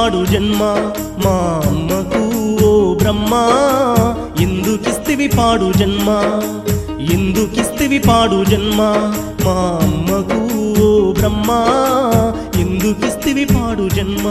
పాడు జన్మ మా అమ్మకు ఓ బ్రహ్మ ఎందుకిస్తివి పాడు జన్మ ఎందుకిస్తివి పాడు జన్మ మా అమ్మకు ఓ బ్రహ్మ ఎందుకిస్తివి పాడు జన్మ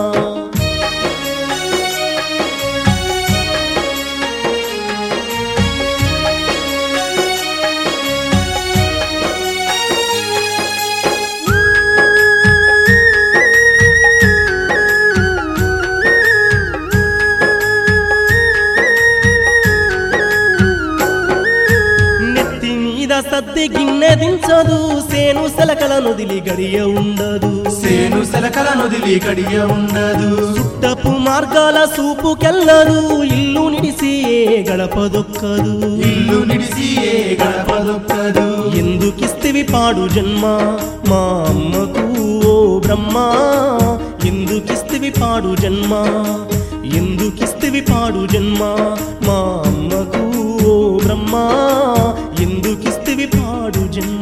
నెత్తి మీద సద్ది గిన్నె దించదు సేను సెలకల నొదిలి గడియ ఉండదు సేను సెలకల నొదిలి గడియ ఉండదు చుట్టపు మార్గాల సూపుకెళ్ళదు ఇల్లు నిడిసి ఏ గడప దొక్కదు ఇల్లు నిడిసి ఏ గడప దొక్కదు ఎందుకిస్తివి పాడు జన్మ మా అమ్మకు ఓ బ్రహ్మ ఎందుకిస్తివి పాడు జన్మ ఎందుకిస్తివి పాడు జన్మ మా అమ్మకు ఓ బ్రహ్మ ఎందుకిస్తివి పాడు జన్మ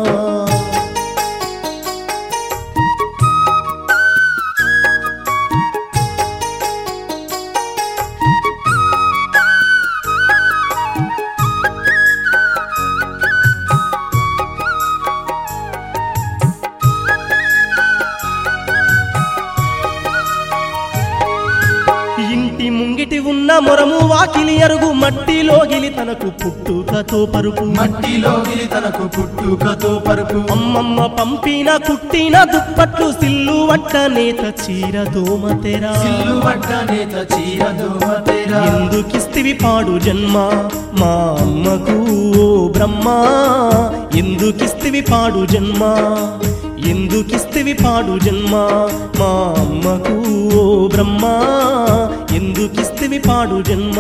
ఇంటి ముంగిటి ఉన్న మొరము వాకిలి అరుగు మట్టిలోగిలి తనకు పుట్టుకతో పరుపు మట్టిలోగిలి తనకు పుట్టుకతో పరుపు అమ్మమ్మ పంపిన కుట్టిన దుప్పట్లు సిల్లు వట్ట నేత చీర దోమ తెరా సిల్లు వడ్డ నేత చీర దోమ తెర ఎందుకిస్తివి పాడు జన్మ మా అమ్మకు ఓ బ్రహ్మ ఎందుకిస్తివి పాడు జన్మ ఎందుకిస్తివి పాడు జన్మ మా అమ్మకు ఓ బ్రహ్మ ఎందుకిస్తివి పాడు జన్మ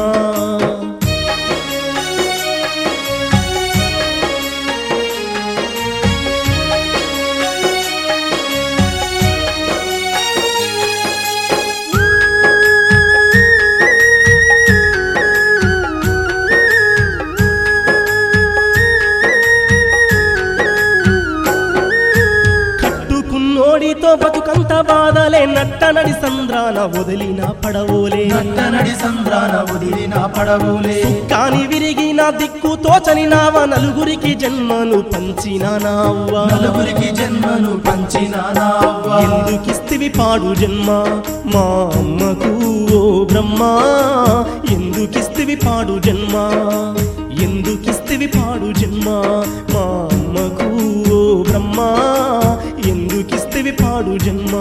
కట్టుకున్నోడితో బతుకంత బాధలే నట్టనడి సంద్రాన వదిలిన పడవోలే నట్ట నడి సంద్రాన వదిలిన పడవులే కాని విరిగిన దిక్కు తోచని నావ నలుగురికి జన్మను పంచిన నావ్వ నలుగురికి జన్మను పంచిన నావ్వ ఎందుకిస్తివి పాడు జన్మ మా అమ్మకు ఓ బ్రహ్మ ఎందుకిస్తివి పాడు జన్మ ఎందుకిస్తివి పాడు జన్మ మా అమ్మకు ఓ బ్రహ్మ ఎందుకిస్తివి పాడు జన్మ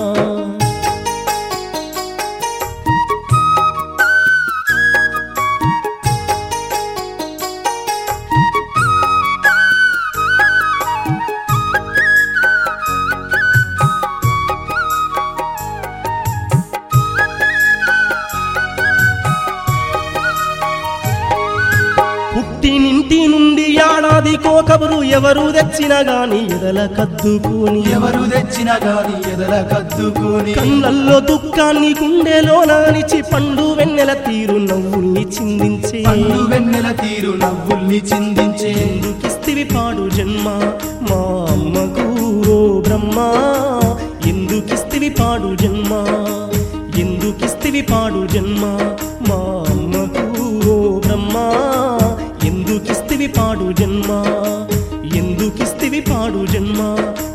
పుట్టినింటి నుండి ఏడాది కోకబురు ఎవరు తెచ్చినా గాని ఎదల కద్దుకొని ఎవరు తెచ్చిన గాని ఎదల కద్దుకొని కళ్ళల్లో దుఃఖాన్ని గుండెలో నానిచి పండు వెన్నెల తీరు నవ్వుల్ని చిందించే పండు వెన్నెల తీరు నవ్వుల్ని చిందించే ఎందుకిస్తివి పాడు జన్మ మా అమ్మకు ఓ బ్రహ్మ ఎందుకిస్తివి పాడు జన్మ ఎందుకిస్తివి పాడు జన్మ మా అమ్మకు ఓ బ్రహ్మ ఎందుకిస్తివి పాడు జన్మ ఎందుకిస్తివి పాడు జన్మ